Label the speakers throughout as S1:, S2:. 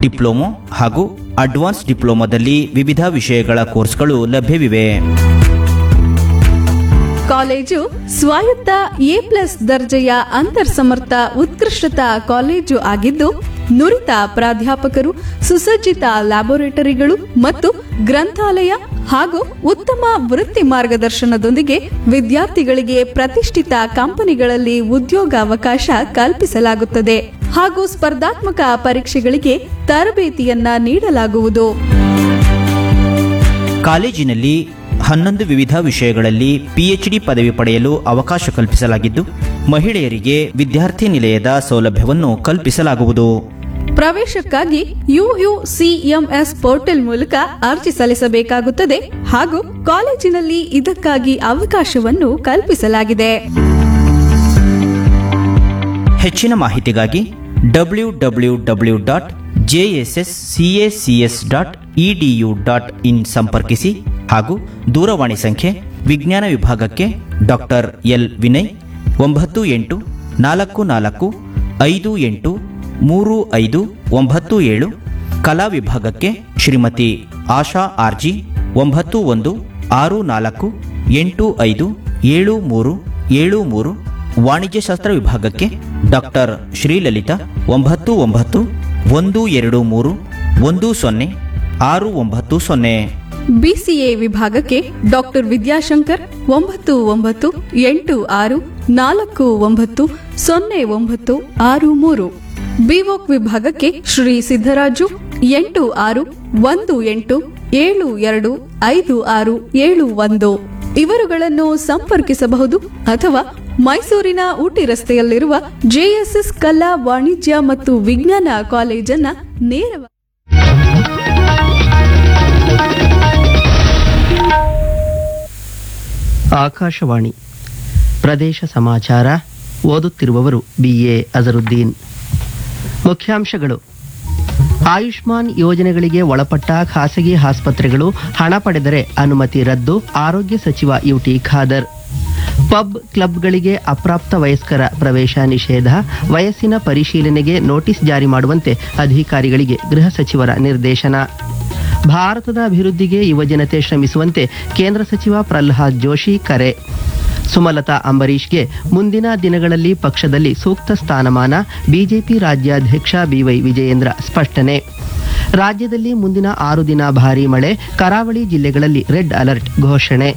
S1: Diploma ಹಾಗೂ advance ಡಿಪ್ಲೊಮೊದಲ್ಲಿ ವಿವಿಧ ವಿಷಯಗಳ ಕೋರ್ಸ್ಗಳು ಲಭ್ಯವಿವೆ
S2: ಕಾಲೇಜು ಸ್ವಾಯತ್ತ ಎ ಪ್ಲಸ್ ದರ್ಜೆಯ ಅಂತರ್ಸಮರ್ಥ ಉತ್ಕೃಷ್ಟತಾ ಕಾಲೇಜು ಆಗಿದ್ದು ನುರಿತ ಪ್ರಾಧ್ಯಾಪಕರು ಸುಸಜ್ಜಿತ ಲ್ಯಾಬೊರೇಟರಿಗಳು ಮತ್ತು ಗ್ರಂಥಾಲಯ ಹಾಗೂ ಉತ್ತಮ ವೃತ್ತಿ ಮಾರ್ಗದರ್ಶನದೊಂದಿಗೆ ವಿದ್ಯಾರ್ಥಿಗಳಿಗೆ ಪ್ರತಿಷ್ಠಿತ ಕಂಪನಿಗಳಲ್ಲಿ ಉದ್ಯೋಗಾವಕಾಶ ಕಲ್ಪಿಸಲಾಗುತ್ತದೆ ಹಾಗೂ ಸ್ಪರ್ಧಾತ್ಮಕ ಪರೀಕ್ಷೆಗಳಿಗೆ ತರಬೇತಿಯನ್ನ ನೀಡಲಾಗುವುದು
S1: ಕಾಲೇಜಿನಲ್ಲಿ ಹನ್ನೊಂದು ವಿವಿಧ ವಿಷಯಗಳಲ್ಲಿ ಪಿಎಚ್ಡಿ ಪದವಿ ಪಡೆಯಲು ಅವಕಾಶ ಕಲ್ಪಿಸಲಾಗಿದ್ದು ಮಹಿಳೆಯರಿಗೆ ವಿದ್ಯಾರ್ಥಿ ನಿಲಯದ ಸೌಲಭ್ಯವನ್ನು ಕಲ್ಪಿಸಲಾಗುವುದು
S2: ಪ್ರವೇಶಕ್ಕಾಗಿ ಯುಯುಸಿಎಂಎಸ್ ಪೋರ್ಟಲ್ ಮೂಲಕ ಅರ್ಜಿ ಸಲ್ಲಿಸಬೇಕಾಗುತ್ತದೆ ಹಾಗೂ ಕಾಲೇಜಿನಲ್ಲಿ ಇದಕ್ಕಾಗಿ ಅವಕಾಶವನ್ನು ಕಲ್ಪಿಸಲಾಗಿದೆ
S1: ಹೆಚ್ಚಿನ ಮಾಹಿತಿಗಾಗಿ W W W dot JSS CACS dot EDU dot in ಸಂಪರ್ಕಿಸಿ ಹಾಗೂ ದೂರವಾಣಿ ಸಂಖ್ಯೆ ವಿಜ್ಞಾನ ವಿಭಾಗಕ್ಕೆ ಡಾಕ್ಟರ್ ಎಲ್ ವಿನಯ್ ಒಂಬತ್ತು ಎಂಟು ನಾಲ್ಕು ನಾಲ್ಕು ಐದು ಎಂಟು ಮೂರು ಐದು ಒಂಬತ್ತು ಏಳು ಕಲಾ ವಿಭಾಗಕ್ಕೆ ಶ್ರೀಮತಿ ಆಶಾ ಆರ್ಜಿ ಒಂಬತ್ತು ಒಂದು ಆರು ನಾಲ್ಕು ಎಂಟು ಐದು ಏಳು ಮೂರು ಏಳು ಮೂರು ವಾಣಿಜ್ಯಶಾಸ್ತ್ರ ವಿಭಾಗಕ್ಕೆ ಡಾಕ್ಟರ್ ಶ್ರೀಲಲಿತಾ ಒಂಬತ್ತು ಒಂಬತ್ತು ಒಂದು ಎರಡು ಮೂರು ಒಂದು ಸೊನ್ನೆ ಆರು ಒಂಬತ್ತು ಸೊನ್ನೆ
S2: ಬಿಸಿಎ ವಿಭಾಗಕ್ಕೆ ಡಾಕ್ಟರ್ ವಿದ್ಯಾಶಂಕರ್ ಒಂಬತ್ತು ಒಂಬತ್ತು ಎಂಟು ಆರು ನಾಲ್ಕು ಒಂಬತ್ತು ಸೊನ್ನೆ ಒಂಬತ್ತು ಆರು ಮೂರು ಬಿವೋಕ್ ವಿಭಾಗಕ್ಕೆ ಶ್ರೀ ಸಿದ್ದರಾಜು ಎಂಟು ಆರು ಒಂದು ಎಂಟು ಏಳು ಎರಡು ಐದು ಆರು ಏಳು ಒಂದು ಇವರುಗಳನ್ನು ಸಂಪರ್ಕಿಸಬಹುದು ಅಥವಾ ಮೈಸೂರಿನ ಊಟಿ ರಸ್ತೆಯಲ್ಲಿರುವ ಜೆಎಸ್ಎಸ್ ಕಲಾ ವಾಣಿಜ್ಯ ಮತ್ತು ವಿಜ್ಞಾನ ಕಾಲೇಜನ್ನ ನೇರವಾಗಿ
S3: ಆಕಾಶವಾಣಿ ಪ್ರದೇಶ ಸಮಾಚಾರ ಓದುತ್ತಿರುವವರು ಬಿಎ ಅಜರುದ್ದೀನ್ ಮುಖ್ಯಾಂಶಗಳು ಆಯುಷ್ಮಾನ್ ಯೋಜನೆಗಳಿಗೆ ಒಳಪಟ್ಟ ಖಾಸಗಿ ಆಸ್ಪತ್ರೆಗಳು ಹಣ ಪಡೆದರೆ ಅನುಮತಿ ರದ್ದು ಆರೋಗ್ಯ ಸಚಿವ ಯುಟಿ ಖಾದರ್ ಪಬ್ ಕ್ಲಬ್ಗಳಿಗೆ ಅಪ್ರಾಪ್ತ ವಯಸ್ಕರ ಪ್ರವೇಶ ನಿಷೇಧ ವಯಸ್ಸಿನ ಪರಿಶೀಲನೆಗೆ ನೋಟಿಸ್ ಜಾರಿ ಮಾಡುವಂತೆ ಅಧಿಕಾರಿಗಳಿಗೆ ಗೃಹ ಸಚಿವರ ನಿರ್ದೇಶನ ಭಾರತದ ಅಭಿವೃದ್ಧಿಗೆ ಯುವಜನತೆ ಶ್ರಮಿಸುವಂತೆ ಕೇಂದ್ರ ಸಚಿವ ಪ್ರಹ್ಲಾದ್ ಜೋಶಿ ಕರೆ ಸುಮಲತಾ ಅಂಬರೀಷ್ಗೆ ಮುಂದಿನ ದಿನಗಳಲ್ಲಿ ಪಕ್ಷದಲ್ಲಿ ಸೂಕ್ತ ಸ್ಥಾನಮಾನ ಬಿಜೆಪಿ ರಾಜ್ಯಾಧ್ಯಕ್ಷ ಬಿವೈ ವಿಜಯೇಂದ್ರ ಸ್ಪಷ್ಟನೆ ರಾಜ್ಯದಲ್ಲಿ ಮುಂದಿನ ಆರು ದಿನ ಭಾರೀ ಮಳೆ ಕರಾವಳಿ ಜಿಲ್ಲೆಗಳಲ್ಲಿ ರೆಡ್ ಅಲರ್ಟ್ ಘೋಷಣೆ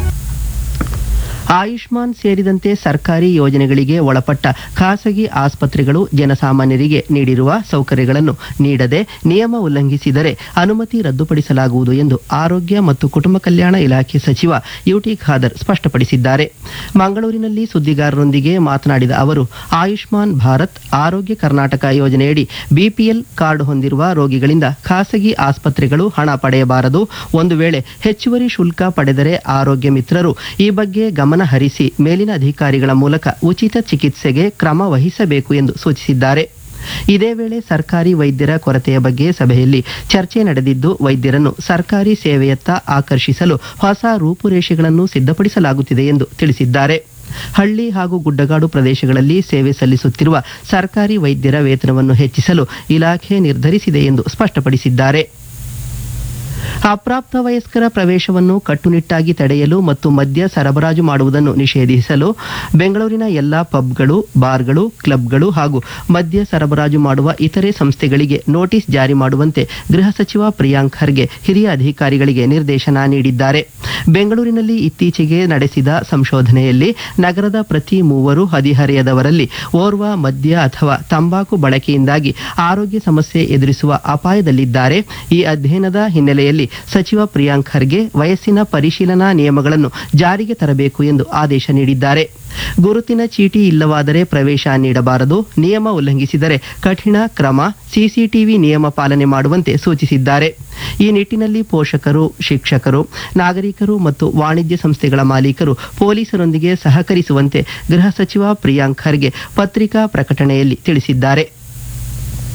S3: ಆಯುಷ್ಮಾನ್ ಸೇರಿದಂತೆ ಸರ್ಕಾರಿ ಯೋಜನೆಗಳಿಗೆ ಒಳಪಟ್ಟ ಖಾಸಗಿ ಆಸ್ಪತ್ರೆಗಳು ಜನಸಾಮಾನ್ಯರಿಗೆ ನೀಡಿರುವ ಸೌಕರ್ಯಗಳನ್ನು ನೀಡದೆ ನಿಯಮ ಉಲ್ಲಂಘಿಸಿದರೆ ಅನುಮತಿ ರದ್ದುಪಡಿಸಲಾಗುವುದು ಎಂದು ಆರೋಗ್ಯ ಮತ್ತು ಕುಟುಂಬ ಕಲ್ಯಾಣ ಇಲಾಖೆ ಸಚಿವ ಯುಟಿ ಖಾದರ್ ಸ್ಪಷ್ಟಪಡಿಸಿದ್ದಾರೆ ಮಂಗಳೂರಿನಲ್ಲಿ ಸುದ್ದಿಗಾರರೊಂದಿಗೆ ಮಾತನಾಡಿದ ಅವರು ಆಯುಷ್ಮಾನ್ ಭಾರತ್ ಆರೋಗ್ಯ ಕರ್ನಾಟಕ ಯೋಜನೆಯಡಿ ಬಿಪಿಎಲ್ ಕಾರ್ಡ್ ಹೊಂದಿರುವ ರೋಗಿಗಳಿಂದ ಖಾಸಗಿ ಆಸ್ಪತ್ರೆಗಳು ಹಣ ಪಡೆಯಬಾರದು ಒಂದು ವೇಳೆ ಹೆಚ್ಚುವರಿ ಶುಲ್ಕ ಪಡೆದರೆ ಆರೋಗ್ಯ ಮಿತ್ರರು ಈ ಬಗ್ಗೆ ಗಮನ ಹರಿಸಿ ಮೇಲಿನ ಅಧಿಕಾರಿಗಳ ಮೂಲಕ ಉಚಿತ ಚಿಕಿತ್ಸೆಗೆ ಕ್ರಮ ವಹಿಸಬೇಕು ಎಂದು ಸೂಚಿಸಿದ್ದಾರೆ ಇದೇ ವೇಳೆ ಸರ್ಕಾರಿ ವೈದ್ಯರ ಕೊರತೆಯ ಬಗ್ಗೆ ಸಭೆಯಲ್ಲಿ ಚರ್ಚೆ ನಡೆದಿದ್ದು ವೈದ್ಯರನ್ನು ಸರ್ಕಾರಿ ಸೇವೆಯತ್ತ ಆಕರ್ಷಿಸಲು ಹೊಸ ರೂಪುರೇಷೆಗಳನ್ನು ಸಿದ್ಧಪಡಿಸಲಾಗುತ್ತಿದೆ ಎಂದು ತಿಳಿಸಿದ್ದಾರೆ ಹಳ್ಳಿ ಹಾಗೂ ಗುಡ್ಡಗಾಡು ಪ್ರದೇಶಗಳಲ್ಲಿ ಸೇವೆ ಸಲ್ಲಿಸುತ್ತಿರುವ ಸರ್ಕಾರಿ ವೈದ್ಯರ ವೇತನವನ್ನು ಹೆಚ್ಚಿಸಲು ಇಲಾಖೆ ನಿರ್ಧರಿಸಿದೆ ಎಂದು ಸ್ಪಷ್ಟಪಡಿಸಿದ್ದಾರೆ ಅಪ್ರಾಪ್ತ ವಯಸ್ಕರ ಪ್ರವೇಶವನ್ನು ಕಟ್ಟುನಿಟ್ಟಾಗಿ ತಡೆಯಲು ಮತ್ತು ಮದ್ಯ ಸರಬರಾಜು ಮಾಡುವುದನ್ನು ನಿಷೇಧಿಸಲು ಬೆಂಗಳೂರಿನ ಎಲ್ಲಾ ಪಬ್ಗಳು ಬಾರ್ಗಳು ಕ್ಲಬ್ಗಳು ಹಾಗೂ ಮದ್ಯ ಸರಬರಾಜು ಮಾಡುವ ಇತರೆ ಸಂಸ್ಥೆಗಳಿಗೆ ನೋಟಿಸ್ ಜಾರಿ ಮಾಡುವಂತೆ ಗೃಹ ಸಚಿವ ಪ್ರಿಯಾಂಕ್ ಖರ್ಗೆ ಹಿರಿಯ ಅಧಿಕಾರಿಗಳಿಗೆ ನಿರ್ದೇಶನ ನೀಡಿದ್ದಾರೆ ಬೆಂಗಳೂರಿನಲ್ಲಿ ಇತ್ತೀಚೆಗೆ ನಡೆಸಿದ ಸಂಶೋಧನೆಯಲ್ಲಿ ನಗರದ ಪ್ರತಿ ಮೂವರು ಹದಿಹರೆಯದವರಲ್ಲಿ ಓರ್ವ ಮದ್ಯ ಅಥವಾ ತಂಬಾಕು ಬಳಕೆಯಿಂದಾಗಿ ಆರೋಗ್ಯ ಸಮಸ್ಯೆ ಎದುರಿಸುವ ಅಪಾಯದಲ್ಲಿದ್ದಾರೆ ಈ ಅಧ್ಯಯನದ ಹಿನ್ನೆಲೆಯಲ್ಲಿ ಸಚಿವ ಪ್ರಿಯಾಂಕ್ ಖರ್ಗೆ ವಯಸ್ಸಿನ ಪರಿಶೀಲನಾ ನಿಯಮಗಳನ್ನು ಜಾರಿಗೆ ತರಬೇಕು ಎಂದು ಆದೇಶ ನೀಡಿದ್ದಾರೆ ಗುರುತಿನ ಚೀಟಿ ಇಲ್ಲವಾದರೆ ಪ್ರವೇಶ ನೀಡಬಾರದು ನಿಯಮ ಉಲ್ಲಂಘಿಸಿದರೆ ಕಠಿಣ ಕ್ರಮ ಸಿಸಿಟಿವಿ ನಿಯಮ ಪಾಲನೆ ಮಾಡುವಂತೆ ಸೂಚಿಸಿದ್ದಾರೆ ಈ ನಿಟ್ಟಿನಲ್ಲಿ ಪೋಷಕರು ಶಿಕ್ಷಕರು ನಾಗರಿಕರು ಮತ್ತು ವಾಣಿಜ್ಯ ಸಂಸ್ಥೆಗಳ ಮಾಲೀಕರು ಪೊಲೀಸರೊಂದಿಗೆ ಸಹಕರಿಸುವಂತೆ ಗೃಹ ಸಚಿವ ಪ್ರಿಯಾಂಕ್ ಖರ್ಗೆ ಪತ್ರಿಕಾ ಪ್ರಕಟಣೆಯಲ್ಲಿ ತಿಳಿಸಿದ್ದಾರೆ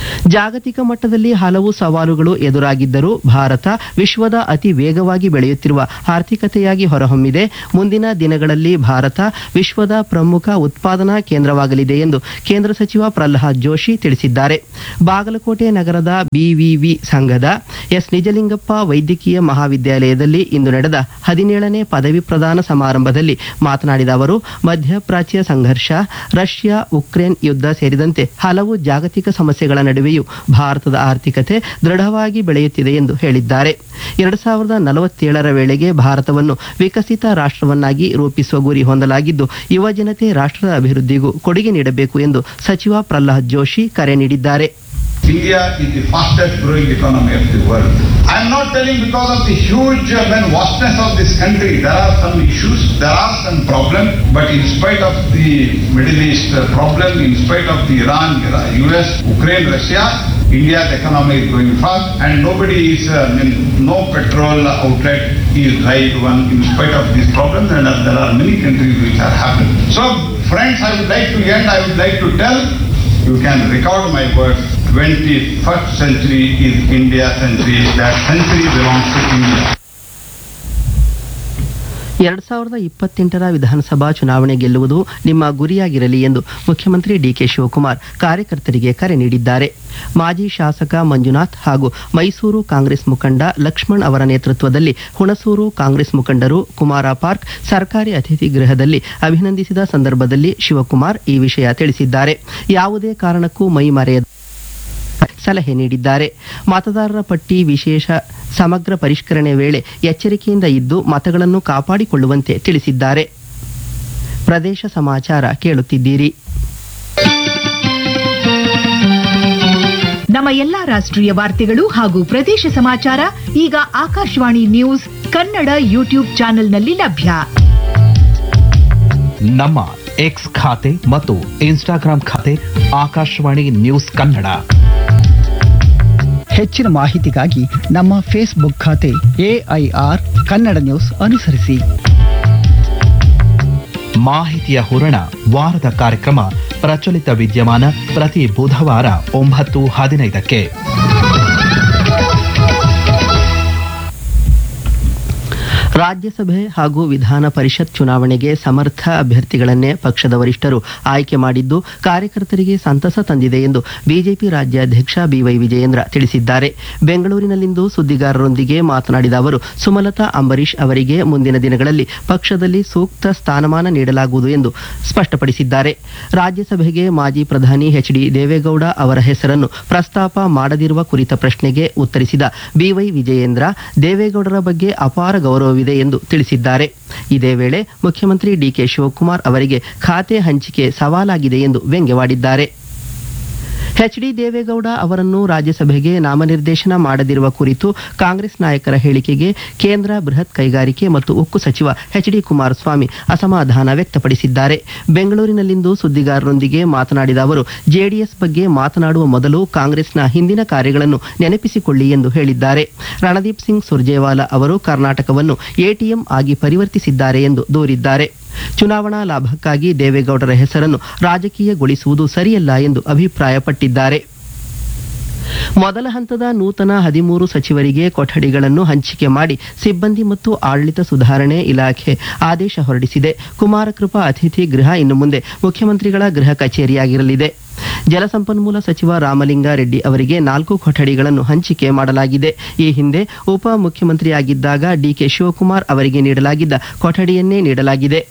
S3: ಜಾಗತಿಕ ಮಟ್ಟದಲ್ಲಿ ಹಲವು ಸವಾಲುಗಳು ಎದುರಾಗಿದ್ದರೂ ಭಾರತ ವಿಶ್ವದ ಅತಿ ವೇಗವಾಗಿ ಬೆಳೆಯುತ್ತಿರುವ ಆರ್ಥಿಕತೆಯಾಗಿ ಹೊರಹೊಮ್ಮಿದೆ ಮುಂದಿನ ದಿನಗಳಲ್ಲಿ ಭಾರತ ವಿಶ್ವದ ಪ್ರಮುಖ ಉತ್ಪಾದನಾ ಕೇಂದ್ರವಾಗಲಿದೆ ಎಂದು ಕೇಂದ್ರ ಸಚಿವ ಪ್ರಹ್ಲಾದ್ ಜೋಶಿ ತಿಳಿಸಿದ್ದಾರೆ ಬಾಗಲಕೋಟೆ ನಗರದ ಬಿವಿವಿ ಸಂಘದ ಎಸ್ ನಿಜಲಿಂಗಪ್ಪ ವೈದ್ಯಕೀಯ ಮಹಾವಿದ್ಯಾಲಯದಲ್ಲಿ ಇಂದು ನಡೆದ ಹದಿನೇಳನೇ ಪದವಿ ಪ್ರದಾನ ಸಮಾರಂಭದಲ್ಲಿ ಮಾತನಾಡಿದ ಅವರು ಮಧ್ಯಪ್ರಾಚ್ಯ ಸಂಘರ್ಷ ರಷ್ಯಾ ಉಕ್ರೇನ್ ಯುದ್ಧ ಸೇರಿದಂತೆ ಹಲವು ಜಾಗತಿಕ ಸಮಸ್ಯೆಗಳ ನಡುವೆಯೂ ಭಾರತದ ಆರ್ಥಿಕತೆ ದೃಢವಾಗಿ ಬೆಳೆಯುತ್ತಿದೆ ಎಂದು ಹೇಳಿದ್ದಾರೆ ಎರಡು ಸಾವಿರದ ನಲವತ್ತೇಳರ ವೇಳೆಗೆ ಭಾರತವನ್ನು ವಿಕಸಿತ ರಾಷ್ಟ್ರವನ್ನಾಗಿ ರೂಪಿಸುವ ಗುರಿ ಹೊಂದಲಾಗಿದ್ದು ಯುವ ಜನತೆ ರಾಷ್ಟ್ರದ ಅಭಿವೃದ್ಧಿಗೂ ಕೊಡುಗೆ ನೀಡಬೇಕು ಎಂದು ಸಚಿವ ಪ್ರಹ್ಲಾದ್ ಜೋಶಿ ಕರೆ ನೀಡಿದ್ದಾರೆ
S4: India is the fastest growing economy of the world. I am not telling because of the huge uh, and vastness of this country. There are some issues, there are some problems, but in spite of the Middle East uh, problem, in spite of the Iran, Ira- US, Ukraine, Russia, India's economy is going fast and nobody is, uh, I mean, no petrol outlet is right one in spite of these problems and uh, there are many countries which are happening. So friends, I would like to end, I would like to tell you can record my words. 21st century is India century. That century belongs to India.
S3: ಎರಡ್ ಸಾವಿರದ ಇಪ್ಪತ್ತೆಂಟರ ವಿಧಾನಸಭಾ ಚುನಾವಣೆ ಗೆಲ್ಲುವುದು ನಿಮ್ಮ ಗುರಿಯಾಗಿರಲಿ ಎಂದು ಮುಖ್ಯಮಂತ್ರಿ DK Shivakumar ಕಾರ್ಯಕರ್ತರಿಗೆ ಕರೆ ನೀಡಿದ್ದಾರೆ ಮಾಜಿ ಶಾಸಕ ಮಂಜುನಾಥ್ ಹಾಗೂ ಮೈಸೂರು ಕಾಂಗ್ರೆಸ್ ಮುಖಂಡ ಲಕ್ಷ್ಮಣ್ ಅವರ ನೇತೃತ್ವದಲ್ಲಿ ಹುಣಸೂರು ಕಾಂಗ್ರೆಸ್ ಮುಖಂಡರು ಕುಮಾರ ಪಾರ್ಕ್ ಸರ್ಕಾರಿ ಅತಿಥಿ ಗೃಹದಲ್ಲಿ ಅಭಿನಂದಿಸಿದ ಸಂದರ್ಭದಲ್ಲಿ ಶಿವಕುಮಾರ್ ಈ ವಿಷಯ ತಿಳಿಸಿದ್ದಾರೆ ಯಾವುದೇ ಕಾರಣಕ್ಕೂ ಮೈ ಮರೆಯದ ಸಲಹೆ ನೀಡಿದ್ದಾರೆ ಮತದಾರರ ಪಟ್ಟಿ ವಿಶೇಷ ಸಮಗ್ರ ಪರಿಷ್ಕರಣೆ ವೇಳೆ ಎಚ್ಚರಿಕೆಯಿಂದ ಇದ್ದು ಮತಗಳನ್ನು ಕಾಪಾಡಿಕೊಳ್ಳುವಂತೆ ತಿಳಿಸಿದ್ದಾರೆ ಪ್ರದೇಶ ಸಮಾಚಾರ ಕೇಳುತ್ತಿದ್ದೀರಿ
S5: ನಮ್ಮ ಎಲ್ಲಾ ರಾಷ್ಟ್ರೀಯ ವಾರ್ತೆಗಳು ಹಾಗೂ ಪ್ರದೇಶ ಸಮಾಚಾರ ಈಗ ಆಕಾಶವಾಣಿ ನ್ಯೂಸ್ ಕನ್ನಡ ಯೂಟ್ಯೂಬ್ ಚಾನೆಲ್ನಲ್ಲಿ ಲಭ್ಯ
S6: ನಮ್ಮ ಎಕ್ಸ್ ಖಾತೆ ಮತ್ತು ಇನ್ಸ್ಟಾಗ್ರಾಂ ಖಾತೆ ಆಕಾಶವಾಣಿ ನ್ಯೂಸ್ ಕನ್ನಡ
S7: ಹೆಚ್ಚಿನ ಮಾಹಿತಿಗಾಗಿ ನಮ್ಮ ಫೇಸ್ಬುಕ್ ಖಾತೆ ಎಐಆರ್ ಕನ್ನಡ ನ್ಯೂಸ್ ಅನುಸರಿಸಿ
S6: ಮಾಹಿತಿಯ ಹೂರಣ ವಾರದ ಕಾರ್ಯಕ್ರಮ ಪ್ರಚಲಿತ ವಿದ್ಯಮಾನ ಪ್ರತಿ ಬುಧವಾರ ಒಂಬತ್ತು ಹದಿನೈದಕ್ಕೆ
S3: ರಾಜ್ಯಸಭೆ ಹಾಗೂ ವಿಧಾನ ಪರಿಷತ್ ಚುನಾವಣೆಗೆ ಸಮರ್ಥ ಅಭ್ಯರ್ಥಿಗಳನ್ನೇ ಪಕ್ಷದ ವರಿಷ್ಠರು ಆಯ್ಕೆ ಮಾಡಿದ್ದು ಕಾರ್ಯಕರ್ತರಿಗೆ ಸಂತಸ ತಂದಿದೆ ಎಂದು ಬಿಜೆಪಿ ರಾಜ್ಯಾಧ್ಯಕ್ಷ ಬಿವೈ ವಿಜಯೇಂದ್ರ ತಿಳಿಸಿದ್ದಾರೆ ಬೆಂಗಳೂರಿನಲ್ಲಿಂದು ಸುದ್ದಿಗಾರರೊಂದಿಗೆ ಮಾತನಾಡಿದ ಅವರು ಸುಮಲತಾ ಅಂಬರೀಶ್ ಅವರಿಗೆ ಮುಂದಿನ ದಿನಗಳಲ್ಲಿ ಪಕ್ಷದಲ್ಲಿ ಸೂಕ್ತ ಸ್ಥಾನಮಾನ ನೀಡಲಾಗುವುದು ಎಂದು ಸ್ಪಷ್ಟಪಡಿಸಿದ್ದಾರೆ ರಾಜ್ಯಸಭೆಗೆ ಮಾಜಿ ಪ್ರಧಾನಿ ಎಚ್ ಡಿ ದೇವೇಗೌಡ ಅವರ ಹೆಸರನ್ನು ಪ್ರಸ್ತಾಪ ಮಾಡದಿರುವ ಕುರಿತ ಪ್ರಶ್ನೆಗೆ ಉತ್ತರಿಸಿದ ಬಿವೈ ವಿಜಯೇಂದ್ರ ದೇವೇಗೌಡರ ಬಗ್ಗೆ ಅಪಾರ ಗೌರವವಿದೆ ಎಂದು ತಿಳಿಸಿದ್ದಾರೆ ಇದೇ ವೇಳೆ ಮುಖ್ಯಮಂತ್ರಿ ಡಿಕೆ ಶಿವಕುಮಾರ್ ಅವರಿಗೆ ಖಾತೆ ಹಂಚಿಕೆ ಸವಾಲಾಗಿದೆ ಎಂದು ವ್ಯಂಗ್ಯವಾಡಿದ್ದಾರೆ ಎಚ್ ಡಿ ದೇವೇಗೌಡ ಅವರನ್ನು ರಾಜ್ಯಸಭೆಗೆ ನಾಮನಿರ್ದೇಶನ ಮಾಡದಿರುವ ಕುರಿತು ಕಾಂಗ್ರೆಸ್ ನಾಯಕರ ಹೇಳಿಕೆಗೆ ಕೇಂದ್ರ ಬೃಹತ್ ಕೈಗಾರಿಕೆ ಮತ್ತು ಉಕ್ಕು ಸಚಿವ ಎಚ್ ಡಿ ಕುಮಾರಸ್ವಾಮಿ ಅಸಮಾಧಾನ ವ್ಯಕ್ತಪಡಿಸಿದ್ದಾರೆ ಬೆಂಗಳೂರಿನಲ್ಲಿಂದು ಸುದ್ದಿಗಾರರೊಂದಿಗೆ ಮಾತನಾಡಿದ ಅವರು ಜೆಡಿಎಸ್ ಬಗ್ಗೆ ಮಾತನಾಡುವ ಮೊದಲು ಕಾಂಗ್ರೆಸ್ನ ಹಿಂದಿನ ಕಾರ್ಯಗಳನ್ನು ನೆನಪಿಸಿಕೊಳ್ಳಿ ಎಂದು ಹೇಳಿದ್ದಾರೆ ರಣದೀಪ್ ಸಿಂಗ್ ಸುರ್ಜೇವಾಲಾ ಅವರು ಕರ್ನಾಟಕವನ್ನು ಎಟಿಎಂ ಆಗಿ ಪರಿವರ್ತಿಸಿದ್ದಾರೆ ಎಂದು ದೂರಿದ್ದಾರೆ ಚುನಾವಣಾ ಲಾಭಕ್ಕಾಗಿ ದೇವೇಗೌಡರ ಹೆಸರನ್ನು ರಾಜಕೀಯಗೊಳಿಸುವುದು ಸರಿಯಲ್ಲ ಎಂದು ಅಭಿಪ್ರಾಯಪಟ್ಟಿದ್ದಾರೆ ಮೊದಲ ಹಂತದ ನೂತನ ಹದಿಮೂರು ಸಚಿವರಿಗೆ ಕೊಠಡಿಗಳನ್ನು ಹಂಚಿಕೆ ಮಾಡಿ ಸಿಬ್ಬಂದಿ ಮತ್ತು ಆಡಳಿತ ಸುಧಾರಣೆ ಇಲಾಖೆ ಆದೇಶ ಹೊರಡಿಸಿದೆ ಕುಮಾರಕೃಪಾ ಅತಿಥಿ ಗೃಹ ಇನ್ನು ಮುಂದೆ ಮುಖ್ಯಮಂತ್ರಿಗಳ ಗೃಹ ಕಚೇರಿಯಾಗಿರಲಿದೆ ಜಲಸಂಪನ್ಮೂಲ ಸಚಿವ ರಾಮಲಿಂಗಾರೆಡ್ಡಿ ಅವರಿಗೆ ನಾಲ್ಕು ಕೊಠಡಿಗಳನ್ನು ಹಂಚಿಕೆ ಮಾಡಲಾಗಿದೆ ಈ ಹಿಂದೆ ಉಪ ಮುಖ್ಯಮಂತ್ರಿಯಾಗಿದ್ದಾಗ ಡಿಕೆ ಶಿವಕುಮಾರ್ ಅವರಿಗೆ ನೀಡಲಾಗಿದ್ದ ಕೊಠಡಿಯನ್ನೇ ನೀಡಲಾಗಿದೆ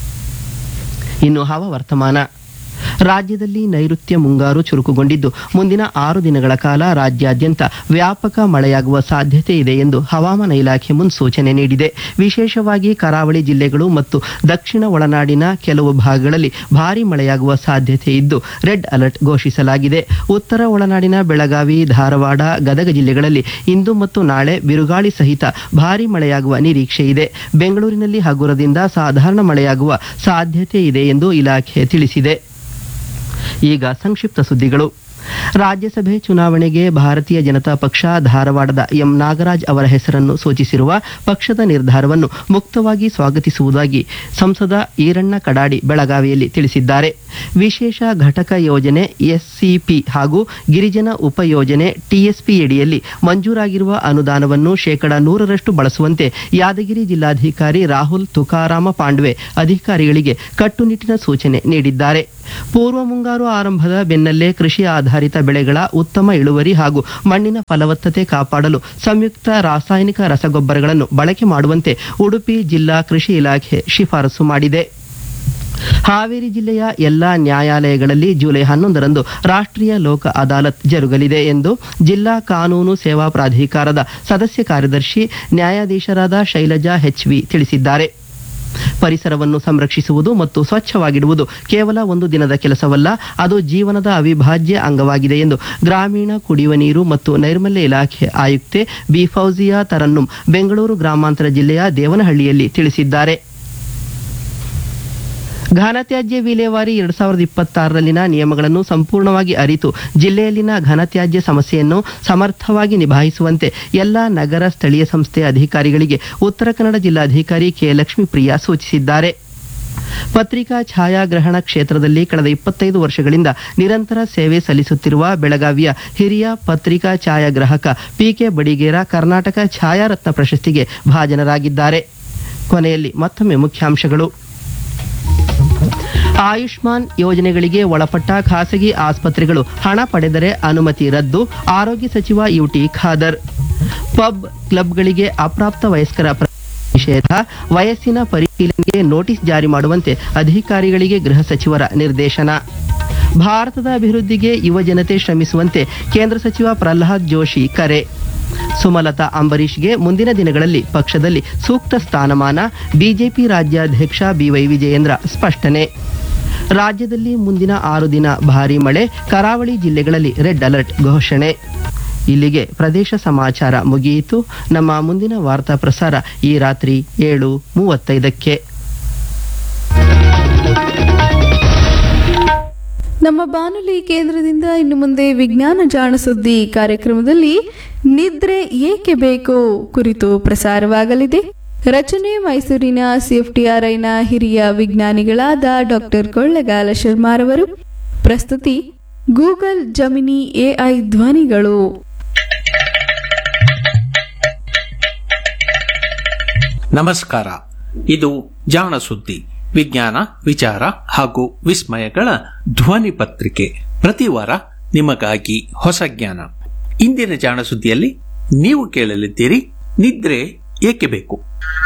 S3: ಇನ್ನು ಹವಾವರ್ತಮಾನ ರಾಜ್ಯದಲ್ಲಿ ನೈಋತ್ಯ ಮುಂಗಾರು ಚುರುಕುಗೊಂಡಿದ್ದು ಮುಂದಿನ ಆರು ದಿನಗಳ ಕಾಲ ರಾಜ್ಯಾದ್ಯಂತ ವ್ಯಾಪಕ ಮಳೆಯಾಗುವ ಸಾಧ್ಯತೆ ಇದೆ ಎಂದು ಹವಾಮಾನ ಇಲಾಖೆ ಮುನ್ಸೂಚನೆ ನೀಡಿದೆ ವಿಶೇಷವಾಗಿ ಕರಾವಳಿ ಜಿಲ್ಲೆಗಳು ಮತ್ತು ದಕ್ಷಿಣ ಒಳನಾಡಿನ ಕೆಲವು ಭಾಗಗಳಲ್ಲಿ ಭಾರೀ ಮಳೆಯಾಗುವ ಸಾಧ್ಯತೆ ಇದ್ದು ರೆಡ್ ಅಲರ್ಟ್ ಘೋಷಿಸಲಾಗಿದೆ ಉತ್ತರ ಒಳನಾಡಿನ ಬೆಳಗಾವಿ ಧಾರವಾಡ ಗದಗ ಜಿಲ್ಲೆಗಳಲ್ಲಿ ಇಂದು ಮತ್ತು ನಾಳೆ ಬಿರುಗಾಳಿ ಸಹಿತ ಭಾರೀ ಮಳೆಯಾಗುವ ನಿರೀಕ್ಷೆ ಇದೆ ಬೆಂಗಳೂರಿನಲ್ಲಿ ಹಗುರದಿಂದ ಸಾಧಾರಣ ಮಳೆಯಾಗುವ ಸಾಧ್ಯತೆ ಇದೆ ಎಂದು ಇಲಾಖೆ ತಿಳಿಸಿದೆ ಈಗ ಸಂಕ್ಷಿಪ್ತ ಸುದ್ದಿಗಳು ರಾಜ್ಯಸಭೆ ಚುನಾವಣೆಗೆ ಭಾರತೀಯ ಜನತಾ ಪಕ್ಷ ಧಾರವಾಡದ ಎಂ ನಾಗರಾಜ್ ಅವರ ಹೆಸರನ್ನು ಸೂಚಿಸಿರುವ ಪಕ್ಷದ ನಿರ್ಧಾರವನ್ನು ಮುಕ್ತವಾಗಿ ಸ್ವಾಗತಿಸುವುದಾಗಿ ಸಂಸದ ಈರಣ್ಣ ಕಡಾಡಿ ಬೆಳಗಾವಿಯಲ್ಲಿ ತಿಳಿಸಿದ್ದಾರೆ ವಿಶೇಷ ಘಟಕ ಯೋಜನೆ ಎಸ್ಸಿಪಿ ಹಾಗೂ ಗಿರಿಜನ ಉಪಯೋಜನೆ ಟಿಎಸ್ಪಿಯಡಿಯಲ್ಲಿ ಮಂಜೂರಾಗಿರುವ ಅನುದಾನವನ್ನು ಶೇಕಡಾ ನೂರರಷ್ಟು ಬಳಸುವಂತೆ ಯಾದಗಿರಿ ಜಿಲ್ಲಾಧಿಕಾರಿ ರಾಹುಲ್ ತುಕಾರಾಮ ಪಾಂಡ್ವೆ ಅಧಿಕಾರಿಗಳಿಗೆ ಕಟ್ಟುನಿಟ್ಟಿನ ಸೂಚನೆ ನೀಡಿದ್ದಾರೆ ಪೂರ್ವ ಮುಂಗಾರು ಆರಂಭದ ಬೆನ್ನಲ್ಲೇ ಕೃಷಿ ಆಧಾರಿತ ಬೆಳೆಗಳ ಉತ್ತಮ ಇಳುವರಿ ಹಾಗೂ ಮಣ್ಣಿನ ಫಲವತ್ತತೆ ಕಾಪಾಡಲು ಸಂಯುಕ್ತ ರಾಸಾಯನಿಕ ರಸಗೊಬ್ಬರಗಳನ್ನು ಬಳಕೆ ಮಾಡುವಂತೆ ಉಡುಪಿ ಜಿಲ್ಲಾ ಕೃಷಿ ಇಲಾಖೆ ಶಿಫಾರಸು ಮಾಡಿದೆ ಹಾವೇರಿ ಜಿಲ್ಲೆಯ ಎಲ್ಲಾ ನ್ಯಾಯಾಲಯಗಳಲ್ಲಿ ಜುಲೈ ಹನ್ನೊಂದರಂದು ರಾಷ್ಟ್ರೀಯ ಲೋಕ ಅದಾಲತ್ ಜರುಗಲಿದೆ ಎಂದು ಜಿಲ್ಲಾ ಕಾನೂನು ಸೇವಾ ಪ್ರಾಧಿಕಾರದ ಸದಸ್ಯ ಕಾರ್ಯದರ್ಶಿ ನ್ಯಾಯಾಧೀಶರಾದ ಶೈಲಜಾ ಹೆಚ್ವಿ ತಿಳಿಸಿದ್ದಾರೆ ಪರಿಸರವನ್ನು ಸಂರಕ್ಷಿಸುವುದು ಮತ್ತು ಸ್ವಚ್ಛವಾಗಿಡುವುದು ಕೇವಲ ಒಂದು ದಿನದ ಕೆಲಸವಲ್ಲ ಅದು ಜೀವನದ ಅವಿಭಾಜ್ಯ ಅಂಗವಾಗಿದೆ ಎಂದು ಗ್ರಾಮೀಣ ಕುಡಿಯುವ ನೀರು ಮತ್ತು ನೈರ್ಮಲ್ಯ ಇಲಾಖೆ ಆಯುಕ್ತೆ ಬಿ ಫೌಜಿಯಾ ತರನ್ನುಂ ಬೆಂಗಳೂರು ಗ್ರಾಮಾಂತರ ಜಿಲ್ಲೆಯ ದೇವನಹಳ್ಳಿಯಲ್ಲಿ ತಿಳಿಸಿದ್ದಾರೆ ಘನತ್ಯಾಜ್ಯ ವಿಲೇವಾರಿ ಎರಡ್ ಸಾವಿರದ ಇಪ್ಪತ್ತಾರರಲ್ಲಿನ ನಿಯಮಗಳನ್ನು ಸಂಪೂರ್ಣವಾಗಿ ಅರಿತು ಜಿಲ್ಲೆಯಲ್ಲಿನ ಘನತ್ಯಾಜ್ಯ ಸಮಸ್ಯೆಯನ್ನು ಸಮರ್ಥವಾಗಿ ನಿಭಾಯಿಸುವಂತೆ ಎಲ್ಲ ನಗರ ಸ್ಥಳೀಯ ಸಂಸ್ಥೆಯ ಅಧಿಕಾರಿಗಳಿಗೆ ಉತ್ತರ ಕನ್ನಡ ಜಿಲ್ಲಾಧಿಕಾರಿ ಕೆ ಲಕ್ಷ್ಮೀಪ್ರಿಯಾ ಸೂಚಿಸಿದ್ದಾರೆ ಪತ್ರಿಕಾ ಛಾಯಾಗ್ರಹಣ ಕ್ಷೇತ್ರದಲ್ಲಿ ಕಳೆದ ಇಪ್ಪತ್ತೈದು ವರ್ಷಗಳಿಂದ ನಿರಂತರ ಸೇವೆ ಸಲ್ಲಿಸುತ್ತಿರುವ ಬೆಳಗಾವಿಯ ಹಿರಿಯ ಪತ್ರಿಕಾ ಛಾಯಾಗ್ರಾಹಕ ಪಿಕೆ ಬಡಿಗೇರ ಕರ್ನಾಟಕ ಛಾಯಾರತ್ನ ಪ್ರಶಸ್ತಿಗೆ ಭಾಜನರಾಗಿದ್ದಾರೆ ಕೊನೆಯಲ್ಲಿ ಮತ್ತೊಮ್ಮೆ ಮುಖ್ಯಾಂಶಗಳು ಆಯುಷ್ಮಾನ್ ಯೋಜನೆಗಳಿಗೆ ಒಳಪಟ್ಟ ಖಾಸಗಿ ಆಸ್ಪತ್ರೆಗಳು ಹಣ ಪಡೆದರೆ ಅನುಮತಿ ರದ್ದು ಆರೋಗ್ಯ ಸಚಿವ ಯುಟಿ ಖಾದರ್ ಪಬ್ ಕ್ಲಬ್ಗಳಿಗೆ ಅಪ್ರಾಪ್ತ ವಯಸ್ಕರ ಪ್ರ- ನಿಷೇಧ ವಯಸ್ಸಿನ ಪರಿಶೀಲನೆಗೆ ನೋಟಿಸ್ ಜಾರಿ ಮಾಡುವಂತೆ ಅಧಿಕಾರಿಗಳಿಗೆ ಗೃಹ ಸಚಿವರ ನಿರ್ದೇಶನ ಭಾರತದ ಅಭಿವೃದ್ಧಿಗೆ ಯುವ ಜನತೆ ಶ್ರಮಿಸುವಂತೆ ಕೇಂದ್ರ ಸಚಿವ ಪ್ರಹ್ಲಾದ್ ಜೋಶಿ ಕರೆ ಸುಮಲತಾ ಅಂಬರೀಷ್ಗೆ ಮುಂದಿನ ದಿನಗಳಲ್ಲಿ ಪಕ್ಷದಲ್ಲಿ ಸೂಕ್ತ ಸ್ಥಾನಮಾನ ಬಿಜೆಪಿ ರಾಜ್ಯಾಧ್ಯಕ್ಷ ಬಿವೈ ವಿಜಯೇಂದ್ರ ಸ್ಪಷ್ಟನೆ ರಾಜ್ಯದಲ್ಲಿ ಮುಂದಿನ ಆರು ದಿನ ಭಾರೀ ಮಳೆ ಕರಾವಳಿ ಜಿಲ್ಲೆಗಳಲ್ಲಿ ರೆಡ್ ಅಲರ್ಟ್ ಘೋಷಣೆ ಇಲ್ಲಿಗೆ ಪ್ರದೇಶ ಸಮಾಚಾರ ಮುಗಿಯಿತು ನಮ್ಮ ಮುಂದಿನ ವಾರ್ತಾ ಪ್ರಸಾರ ಈ ರಾತ್ರಿ ಏಳು ಮೂವತ್ತೈದಕ್ಕೆ
S2: ನಮ್ಮ ಬಾನುಲಿ ಕೇಂದ್ರದಿಂದ ಇನ್ನು ಮುಂದೆ ವಿಜ್ಞಾನ ಜಾಣ ಸುದ್ದಿ ಕಾರ್ಯಕ್ರಮದಲ್ಲಿ ನಿದ್ರೆ ಏಕೆ ಬೇಕು ಕುರಿತು ಪ್ರಸಾರವಾಗಲಿದೆ ರಚನೆ ಮೈಸೂರಿನ ಸಿಎಫ್ಟಿಆರ್ಐನ ಹಿರಿಯ ವಿಜ್ಞಾನಿಗಳಾದ ಡಾಕ್ಟರ್ ಕೊಳ್ಳಗಾಲ ಶರ್ಮಾರವರು ಪ್ರಸ್ತುತಿ ಗೂಗಲ್ ಜಮಿನಿ ಎಐ ಧ್ವನಿಗಳು
S8: ನಮಸ್ಕಾರ ಇದು ಜಾಣ ಸುದ್ದಿ ವಿಜ್ಞಾನ ವಿಚಾರ ಹಾಗೂ ವಿಸ್ಮಯಗಳ ಧ್ವನಿ ಪತ್ರಿಕೆ ಪ್ರತಿ ವಾರ ನಿಮಗಾಗಿ ಹೊಸ ಜ್ಞಾನ ಇಂದಿನ ಜಾಣ ಸುದ್ದಿಯಲ್ಲಿ ನೀವು ಕೇಳಲಿದ್ದೀರಿ ನಿದ್ರೆ ಏಕೆ ಬೇಕು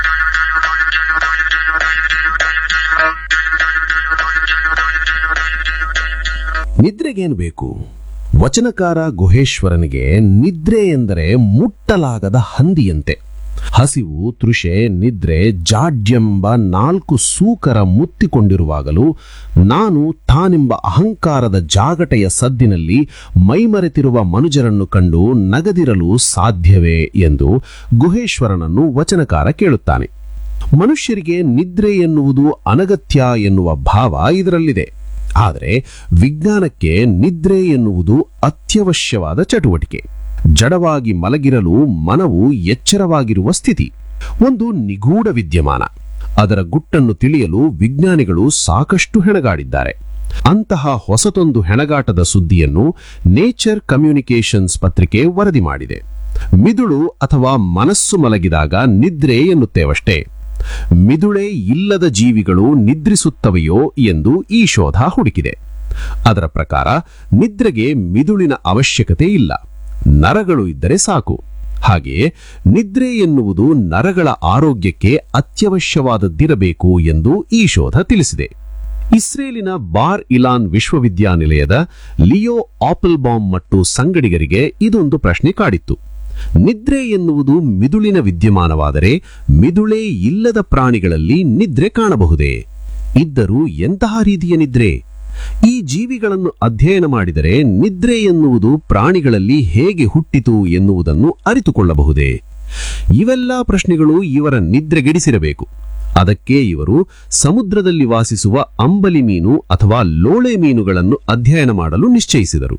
S9: ನಿದ್ರೆಗೇನು ಬೇಕು ವಚನಕಾರ ಗುಹೇಶ್ವರನಿಗೆ ನಿದ್ರೆ ಎಂದರೆ ಮುಟ್ಟಲಾಗದ ಹಂದಿಯಂತೆ ಹಸಿವು ತೃಷೆ ನಿದ್ರೆ ಜಾಡ್ಯೆಂಬ ನಾಲ್ಕು ಸೂಕರ ಮುತ್ತಿಕೊಂಡಿರುವಾಗಲೂ ನಾನು ತಾನೆಂಬ ಅಹಂಕಾರದ ಜಾಗಟೆಯ ಸದ್ದಿನಲ್ಲಿ ಮೈಮರೆತಿರುವ ಮನುಜರನ್ನು ಕಂಡು ನಗದಿರಲು ಸಾಧ್ಯವೇ ಎಂದು ಗುಹೇಶ್ವರನನ್ನು ವಚನಕಾರ ಕೇಳುತ್ತಾನೆ ಮನುಷ್ಯರಿಗೆ ನಿದ್ರೆ ಎನ್ನುವುದು ಅನಗತ್ಯ ಎನ್ನುವ ಭಾವ ಇದರಲ್ಲಿದೆ ಆದರೆ ವಿಜ್ಞಾನಕ್ಕೆ ನಿದ್ರೆ ಎನ್ನುವುದು ಅತ್ಯವಶ್ಯವಾದ ಚಟುವಟಿಕೆ ಜಡವಾಗಿ ಮಲಗಿರಲು ಮನವು ಎಚ್ಚರವಾಗಿರುವ ಸ್ಥಿತಿ ಒಂದು ನಿಗೂಢ ವಿದ್ಯಮಾನ ಅದರ ಗುಟ್ಟನ್ನು ತಿಳಿಯಲು ವಿಜ್ಞಾನಿಗಳು ಸಾಕಷ್ಟು ಹೆಣಗಾಡಿದ್ದಾರೆ ಅಂತಹ ಹೊಸತೊಂದು ಹೆಣಗಾಟದ ಸುದ್ದಿಯನ್ನು ನೇಚರ್ ಕಮ್ಯುನಿಕೇಷನ್ಸ್ ಪತ್ರಿಕೆ ವರದಿ ಮಾಡಿದೆ ಮಿದುಳು ಅಥವಾ ಮನಸ್ಸು ಮಲಗಿದಾಗ ನಿದ್ರೆ ಎನ್ನುತ್ತೇವಷ್ಟೇ ಮಿದುಳೇ ಇಲ್ಲದ ಜೀವಿಗಳು ನಿದ್ರಿಸುತ್ತವೆಯೋ ಎಂದು ಈ ಶೋಧ ಹುಡುಕಿದೆ ಅದರ ಪ್ರಕಾರ ನಿದ್ರೆಗೆ ಮಿದುಳಿನ ಅವಶ್ಯಕತೆ ಇಲ್ಲ ನರಗಳು ಇದ್ದರೆ ಸಾಕು ಹಾಗೆಯೇ ನಿದ್ರೆ ಎನ್ನುವುದು ನರಗಳ ಆರೋಗ್ಯಕ್ಕೆ ಅತ್ಯವಶ್ಯವಾದದ್ದಿರಬೇಕು ಎಂದು ಈ ಶೋಧ ತಿಳಿಸಿದೆ ಇಸ್ರೇಲಿನ ಬಾರ್ ಇಲಾನ್ ವಿಶ್ವವಿದ್ಯಾನಿಲಯದ ಲಿಯೋ ಆಪಲ್ಬಾಂಬ್ ಮತ್ತು ಸಂಗಡಿಗರಿಗೆ ಇದೊಂದು ಪ್ರಶ್ನೆ ಕಾಡಿತ್ತು ನಿದ್ರೆ ಎನ್ನುವುದು ಮಿದುಳಿನ ವಿದ್ಯಮಾನವಾದರೆ ಮಿದುಳೇ ಇಲ್ಲದ ಪ್ರಾಣಿಗಳಲ್ಲಿ ನಿದ್ರೆ ಕಾಣಬಹುದೇ ಇದ್ದರೂ ಎಂತಹ ರೀತಿಯ ನಿದ್ರೆ ಈ ಜೀವಿಗಳನ್ನು ಅಧ್ಯಯನ ಮಾಡಿದರೆ ನಿದ್ರೆ ಎನ್ನುವುದು ಪ್ರಾಣಿಗಳಲ್ಲಿ ಹೇಗೆ ಹುಟ್ಟಿತು ಎನ್ನುವುದನ್ನು ಅರಿತುಕೊಳ್ಳಬಹುದೇ ಇವೆಲ್ಲ ಪ್ರಶ್ನೆಗಳು ಇವರ ನಿದ್ರೆಗೆಡಿಸಿರಬೇಕು ಅದಕ್ಕೆ ಇವರು ಸಮುದ್ರದಲ್ಲಿ ವಾಸಿಸುವ ಅಂಬಲಿ ಮೀನು ಅಥವಾ ಲೋಳೆ ಮೀನುಗಳನ್ನು ಅಧ್ಯಯನ ಮಾಡಲು ನಿಶ್ಚಯಿಸಿದರು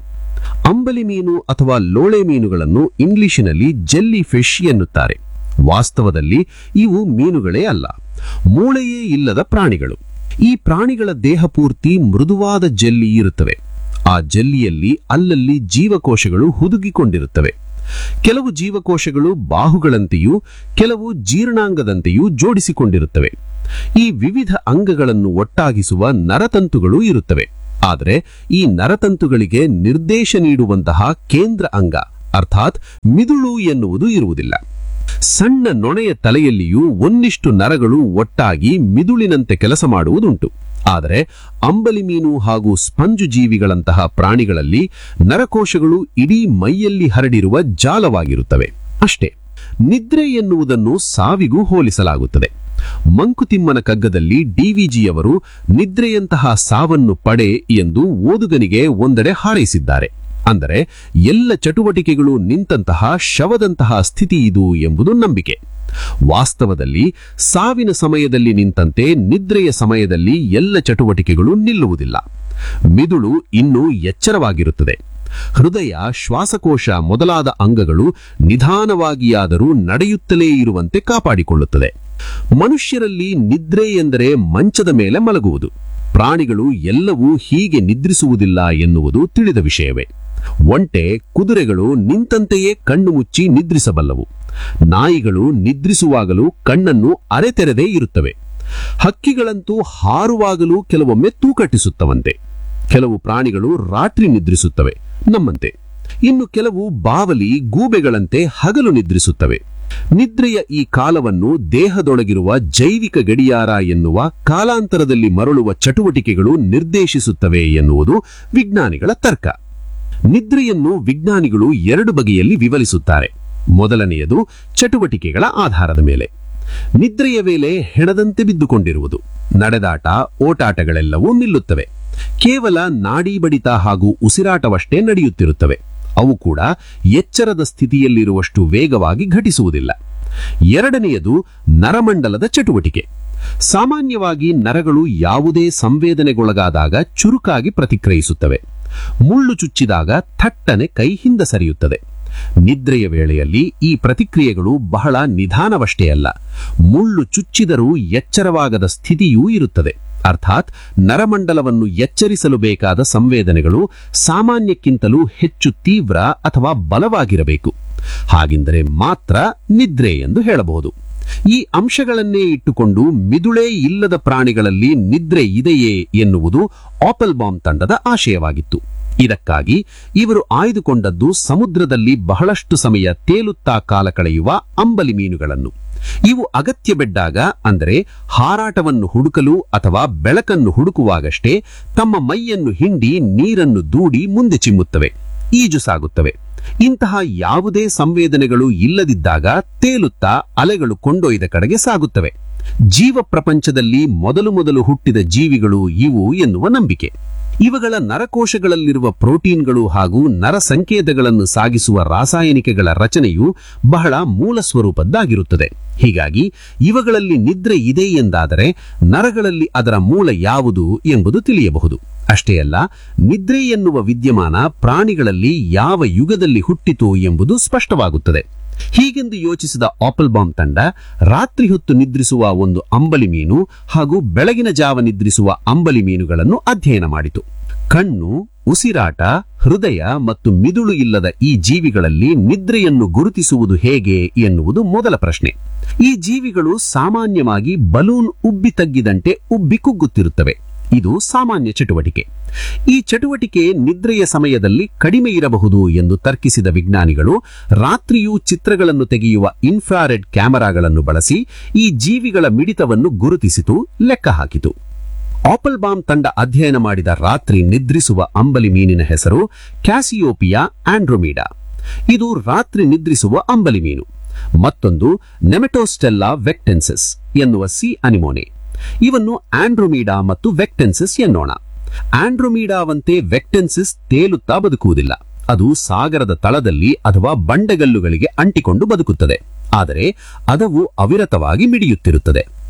S9: ಅಂಬಲಿ ಮೀನು ಅಥವಾ ಲೋಳೆ ಮೀನುಗಳನ್ನು ಇಂಗ್ಲಿಶಿನಲ್ಲಿ ಜೆಲ್ಲಿ ಫಿಶ್ ಎನ್ನುತ್ತಾರೆ ವಾಸ್ತವದಲ್ಲಿ ಇವು ಮೀನುಗಳೇ ಅಲ್ಲ ಮೂಳೆಯೇ ಇಲ್ಲದ ಪ್ರಾಣಿಗಳು ಈ ಪ್ರಾಣಿಗಳ ದೇಹ ಪೂರ್ತಿ ಮೃದುವಾದ ಜೆಲ್ಲಿ ಇರುತ್ತವೆ ಆ ಜೆಲ್ಲಿಯಲ್ಲಿ ಅಲ್ಲಲ್ಲಿ ಜೀವಕೋಶಗಳು ಹುದುಗಿಕೊಂಡಿರುತ್ತವೆ ಕೆಲವು ಜೀವಕೋಶಗಳು ಬಾಹುಗಳಂತೆಯೂ ಕೆಲವು ಜೀರ್ಣಾಂಗದಂತೆಯೂ ಜೋಡಿಸಿಕೊಂಡಿರುತ್ತವೆ ಈ ವಿವಿಧ ಅಂಗಗಳನ್ನು ಒಟ್ಟಾಗಿಸುವ ನರತಂತುಗಳು ಇರುತ್ತವೆ ಆದರೆ ಈ ನರತಂತುಗಳಿಗೆ ನಿರ್ದೇಶ ನೀಡುವಂತಹ ಕೇಂದ್ರ ಅಂಗ ಅರ್ಥಾತ್ ಮಿದುಳು ಎನ್ನುವುದು ಇರುವುದಿಲ್ಲ ಸಣ್ಣ ನೊಣೆಯ ತಲೆಯಲ್ಲಿಯೂ ಒಂದಿಷ್ಟು ನರಗಳು ಒಟ್ಟಾಗಿ ಮಿದುಳಿನಂತೆ ಕೆಲಸ ಮಾಡುವುದುಂಟು ಆದರೆ ಅಂಬಲಿ ಮೀನು ಹಾಗೂ ಸ್ಪಂಜು ಜೀವಿಗಳಂತಹ ಪ್ರಾಣಿಗಳಲ್ಲಿ ನರಕೋಶಗಳು ಇಡೀ ಮೈಯಲ್ಲಿ ಹರಡಿರುವ ಜಾಲವಾಗಿರುತ್ತವೆ ಅಷ್ಟೇ ನಿದ್ರೆ ಎನ್ನುವುದನ್ನು ಸಾವಿಗೂ ಹೋಲಿಸಲಾಗುತ್ತದೆ ಮಂಕುತಿಮ್ಮನ ಕಗ್ಗದಲ್ಲಿ ಡಿವಿಜಿಯವರು ನಿದ್ರೆಯಂತಹ ಸಾವನ್ನು ಪಡೆ ಎಂದು ಓದುಗನಿಗೆ ಒಂದೆಡೆ ಹಾರೈಸಿದ್ದಾರೆ ಅಂದರೆ ಎಲ್ಲ ಚಟುವಟಿಕೆಗಳು ನಿಂತಹ ಶವದಂತಹ ಸ್ಥಿತಿ ಇದು ಎಂಬುದು ನಂಬಿಕೆ ವಾಸ್ತವದಲ್ಲಿ ಸಾವಿನ ಸಮಯದಲ್ಲಿ ನಿಂತಂತೆ ನಿದ್ರೆಯ ಸಮಯದಲ್ಲಿ ಎಲ್ಲ ಚಟುವಟಿಕೆಗಳು ನಿಲ್ಲುವುದಿಲ್ಲ ಮಿದುಳು ಇನ್ನೂ ಎಚ್ಚರವಾಗಿರುತ್ತದೆ ಹೃದಯ ಶ್ವಾಸಕೋಶ ಮೊದಲಾದ ಅಂಗಗಳು ನಿಧಾನವಾಗಿಯಾದರೂ ನಡೆಯುತ್ತಲೇ ಇರುವಂತೆ ಕಾಪಾಡಿಕೊಳ್ಳುತ್ತದೆ ಮನುಷ್ಯರಲ್ಲಿ ನಿದ್ರೆ ಎಂದರೆ ಮಂಚದ ಮೇಲೆ ಮಲಗುವುದು ಪ್ರಾಣಿಗಳು ಎಲ್ಲವೂ ಹೀಗೆ ನಿದ್ರಿಸುವುದಿಲ್ಲ ಎನ್ನುವುದು ತಿಳಿದ ವಿಷಯವೇ ಒಂಟೆ ಕುದುರೆಗಳು ನಿಂತಂತೆಯೇ ಕಣ್ಣು ಮುಚ್ಚಿ ನಿದ್ರಿಸಬಲ್ಲವು ನಾಯಿಗಳು ನಿದ್ರಿಸುವಾಗಲೂ ಕಣ್ಣನ್ನು ಅರೆತೆರೆದೇ ಇರುತ್ತವೆ ಹಕ್ಕಿಗಳಂತೂ ಹಾರುವಾಗಲೂ ಕೆಲವೊಮ್ಮೆ ತೂಕಟ್ಟಿಸುತ್ತವಂತೆ ಕೆಲವು ಪ್ರಾಣಿಗಳು ರಾತ್ರಿ ನಿದ್ರಿಸುತ್ತವೆ ನಮ್ಮಂತೆ ಇನ್ನು ಕೆಲವು ಬಾವಲಿ ಗೂಬೆಗಳಂತೆ ಹಗಲು ನಿದ್ರಿಸುತ್ತವೆ ನಿದ್ರೆಯ ಈ ಕಾಲವನ್ನು ದೇಹದೊಳಗಿರುವ ಜೈವಿಕ ಗಡಿಯಾರ ಎನ್ನುವ ಕಾಲಾಂತರದಲ್ಲಿ ಮರಳುವ ಚಟುವಟಿಕೆಗಳು ನಿರ್ದೇಶಿಸುತ್ತವೆ ಎನ್ನುವುದು ವಿಜ್ಞಾನಿಗಳ ತರ್ಕ ನಿದ್ರೆಯನ್ನು ವಿಜ್ಞಾನಿಗಳು ಎರಡು ಬಗೆಯಲ್ಲಿ ವಿವರಿಸುತ್ತಾರೆ ಮೊದಲನೆಯದು ಚಟುವಟಿಕೆಗಳ ಆಧಾರದ ಮೇಲೆ ನಿದ್ರೆಯ ವೇಳೆ ಹೆಣದಂತೆ ಬಿದ್ದುಕೊಂಡಿರುವುದು ನಡೆದಾಟ ಓಟಾಟಗಳೆಲ್ಲವೂ ನಿಲ್ಲುತ್ತವೆ ಕೇವಲ ನಾಡಿ ಬಡಿತ ಹಾಗೂ ಉಸಿರಾಟವಷ್ಟೇ ನಡೆಯುತ್ತಿರುತ್ತವೆ ಅವು ಕೂಡ ಎಚ್ಚರದ ಸ್ಥಿತಿಯಲ್ಲಿರುವಷ್ಟು ವೇಗವಾಗಿ ಘಟಿಸುವುದಿಲ್ಲ ಎರಡನೆಯದು ನರಮಂಡಲದ ಚಟುವಟಿಕೆ ಸಾಮಾನ್ಯವಾಗಿ ನರಗಳು ಯಾವುದೇ ಸಂವೇದನೆಗೊಳಗಾದಾಗ ಚುರುಕಾಗಿ ಪ್ರತಿಕ್ರಿಯಿಸುತ್ತವೆ ಮುಳ್ಳು ಚುಚ್ಚಿದಾಗ ಥಟ್ಟನೆ ಕೈ ಹಿಂದೆ ಸರಿಯುತ್ತದೆ ನಿದ್ರೆಯ ವೇಳೆಯಲ್ಲಿ ಈ ಪ್ರತಿಕ್ರಿಯೆಗಳು ಬಹಳ ನಿಧಾನವಷ್ಟೇ ಅಲ್ಲ ಮುಳ್ಳು ಚುಚ್ಚಿದರೂ ಎಚ್ಚರವಾಗದ ಸ್ಥಿತಿಯೂ ಇರುತ್ತದೆ ಅರ್ಥಾತ್ ನರಮಂಡಲವನ್ನು ಎಚ್ಚರಿಸಲು ಬೇಕಾದ ಸಂವೇದನೆಗಳು ಸಾಮಾನ್ಯಕ್ಕಿಂತಲೂ ಹೆಚ್ಚು ತೀವ್ರ ಅಥವಾ ಬಲವಾಗಿರಬೇಕು ಹಾಗೆಂದರೆ ಮಾತ್ರ ನಿದ್ರೆ ಎಂದು ಹೇಳಬಹುದು ಈ ಅಂಶಗಳನ್ನೇ ಇಟ್ಟುಕೊಂಡು ಮಿದುಳೇ ಇಲ್ಲದ ಪ್ರಾಣಿಗಳಲ್ಲಿ ನಿದ್ರೆ ಇದೆಯೇ ಎನ್ನುವುದು ಆಪಲ್ ಬಾಂಬ್ ತಂಡದ ಆಶಯವಾಗಿತ್ತು ಇದಕ್ಕಾಗಿ ಇವರು ಆಯ್ದುಕೊಂಡದ್ದು ಸಮುದ್ರದಲ್ಲಿ ಬಹಳಷ್ಟು ಸಮಯ ತೇಲುತ್ತಾ ಕಾಲ ಕಳೆಯುವ ಅಂಬಲಿ ಮೀನುಗಳನ್ನು ಇವು ಅಗತ್ಯ ಬಿದ್ದಾಗ ಅಂದರೆ ಹಾರಾಟವನ್ನು ಹುಡುಕಲು ಅಥವಾ ಬೆಳಕನ್ನು ಹುಡುಕುವಾಗಷ್ಟೇ ತಮ್ಮ ಮೈಯನ್ನು ಹಿಂಡಿ ನೀರನ್ನು ದೂಡಿ ಮುಂದೆ ಚಿಮ್ಮುತ್ತವೆ ಈಜು ಸಾಗುತ್ತವೆ ಇಂತಹ ಯಾವುದೇ ಸಂವೇದನೆಗಳು ಇಲ್ಲದಿದ್ದಾಗ ತೇಲುತ್ತಾ ಅಲೆಗಳು ಕೊಂಡೊಯ್ದ ಕಡೆಗೆ ಸಾಗುತ್ತವೆ ಜೀವ ಪ್ರಪಂಚದಲ್ಲಿ ಮೊದಲು ಮೊದಲು ಹುಟ್ಟಿದ ಜೀವಿಗಳು ಇವು ಎನ್ನುವ ನಂಬಿಕೆ ಇವುಗಳ ನರಕೋಶಗಳಲ್ಲಿರುವ ಪ್ರೋಟೀನ್ಗಳು ಹಾಗೂ ನರ ಸಂಕೇತಗಳನ್ನು ಸಾಗಿಸುವ ರಾಸಾಯನಿಕಗಳ ರಚನೆಯು ಬಹಳ ಮೂಲ ಸ್ವರೂಪದ್ದಾಗಿರುತ್ತದೆ ಹೀಗಾಗಿ ಇವುಗಳಲ್ಲಿ ನಿದ್ರೆ ಇದೆ ಎಂದಾದರೆ ನರಗಳಲ್ಲಿ ಅದರ ಮೂಲ ಯಾವುದು ಎಂಬುದು ತಿಳಿಯಬಹುದು ಅಷ್ಟೇ ಅಲ್ಲ ನಿದ್ರೆ ಎನ್ನುವ ವಿದ್ಯಮಾನ ಪ್ರಾಣಿಗಳಲ್ಲಿ ಯಾವ ಯುಗದಲ್ಲಿ ಹುಟ್ಟಿತು ಎಂಬುದು ಸ್ಪಷ್ಟವಾಗುತ್ತದೆ ಹೀಗೆಂದು ಯೋಚಿಸಿದ ಆಪಲ್ ಬಾಂಬ್ ತಂಡ ರಾತ್ರಿ ಹೊತ್ತು ನಿದ್ರಿಸುವ ಒಂದು ಅಂಬಲಿ ಮೀನು ಹಾಗೂ ಬೆಳಗಿನ ಜಾವ ನಿದ್ರಿಸುವ ಅಂಬಲಿ ಮೀನುಗಳನ್ನು ಅಧ್ಯಯನ ಮಾಡಿತು ಕಣ್ಣು ಉಸಿರಾಟ ಹೃದಯ ಮತ್ತು ಮಿದುಳು ಇಲ್ಲದ ಈ ಜೀವಿಗಳಲ್ಲಿ ನಿದ್ರೆಯನ್ನು ಗುರುತಿಸುವುದು ಹೇಗೆ ಎನ್ನುವುದು ಮೊದಲ ಪ್ರಶ್ನೆ ಈ ಜೀವಿಗಳು ಸಾಮಾನ್ಯವಾಗಿ ಬಲೂನ್ ಉಬ್ಬಿ ತಗ್ಗಿದಂತೆ ಉಬ್ಬಿ ಕುಗ್ಗುತ್ತಿರುತ್ತವೆ ಇದು ಸಾಮಾನ್ಯ ಚಟುವಟಿಕೆ ಈ ಚಟುವಟಿಕೆ ನಿದ್ರೆಯ ಸಮಯದಲ್ಲಿ ಕಡಿಮೆ ಇರಬಹುದು ಎಂದು ತರ್ಕಿಸಿದ ವಿಜ್ಞಾನಿಗಳು ರಾತ್ರಿಯೂ ಚಿತ್ರಗಳನ್ನು ತೆಗೆಯುವ ಇನ್ಫ್ರಾರೆಡ್ ಕ್ಯಾಮೆರಾಗಳನ್ನು ಬಳಸಿ ಈ ಜೀವಿಗಳ ಮಿಡಿತವನ್ನು ಗುರುತಿಸಿತು ಲೆಕ್ಕ ಹಾಕಿತು ಆಪಲ್ ಬಾಂಬ್ ತಂಡ ಅಧ್ಯಯನ ಮಾಡಿದ ರಾತ್ರಿ ನಿದ್ರಿಸುವ ಅಂಬಲಿ ಮೀನಿನ ಹೆಸರು ಕ್ಯಾಸಿಯೋಪಿಯಾ ಆಂಡ್ರೊಮೀಡಾ ಇದು ರಾತ್ರಿ ನಿದ್ರಿಸುವ ಅಂಬಲಿ ಮೀನು ಮತ್ತೊಂದು ನೆಮೆಟೋಸ್ಟೆಲ್ಲಾ ವೆಕ್ಟೆನ್ಸಿಸ್ ಎನ್ನುವ ಸಿ ಅನಿಮೋನೆ ಇವನ್ನು ಆಂಡ್ರೊಮೀಡಾ ಮತ್ತು ವೆಕ್ಟೆನ್ಸಿಸ್ ಎನ್ನೋಣ ಆಂಡ್ರೊಮೀಡಾವಂತೆ ವೆಕ್ಟೆನ್ಸಿಸ್ ತೇಲುತ್ತಾ ಬದುಕುವುದಿಲ್ಲ ಅದು ಸಾಗರದ ತಳದಲ್ಲಿ ಅಥವಾ ಬಂಡೆಗಲ್ಲುಗಳಿಗೆ ಅಂಟಿಕೊಂಡು ಬದುಕುತ್ತದೆ ಆದರೆ ಅದವು ಅವಿರತವಾಗಿ ಮಿಡಿಯುತ್ತಿರುತ್ತದೆ